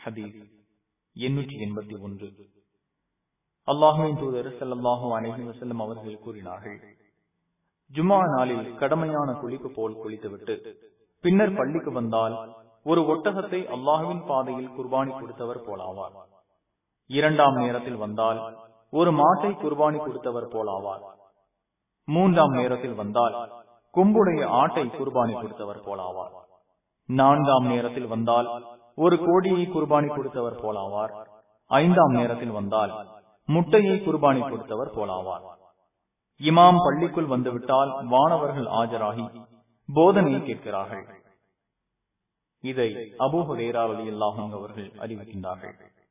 ஹதீஸ் எண்ணூற்றி எண்பத்தி ஒன்று அல்லாஹுவின் தூதர் செல்லல்லாஹு அனைஹி வசல்லம் அவர்கள் கூறினார்கள் ஜுமா நாளில் கடமையான குளிப்பு போல் குளித்துவிட்டு பின்னர் பள்ளிக்கு வந்தால் ஒரு ஒட்டகத்தை அல்லாஹுவின் பாதையில் குர்பானி கொடுத்தவர் போலாவார் இரண்டாம் நேரத்தில் வந்தால் ஒரு மாட்டை குர்பானி கொடுத்தவர் போலாவார் மூன்றாம் நேரத்தில் வந்தால் கொம்புடைய ஆட்டை குர்பானி கொடுத்தவர் போலாவார் நான்காம் நேரத்தில் வந்தால் ஒரு கோடியை குர்பானி கொடுத்தவர் போலாவார் ஐந்தாம் நேரத்தில் வந்தால் முட்டையை குர்பானி கொடுத்தவர் போலாவார் இமாம் பள்ளிக்குள் வந்துவிட்டால் வானவர்கள் ஆஜராகி போதனையை கேட்கிறார்கள் இதை அபூஹரேரா அலி அல்லாஹும் அவர்கள் அறிவிக்கின்றார்கள்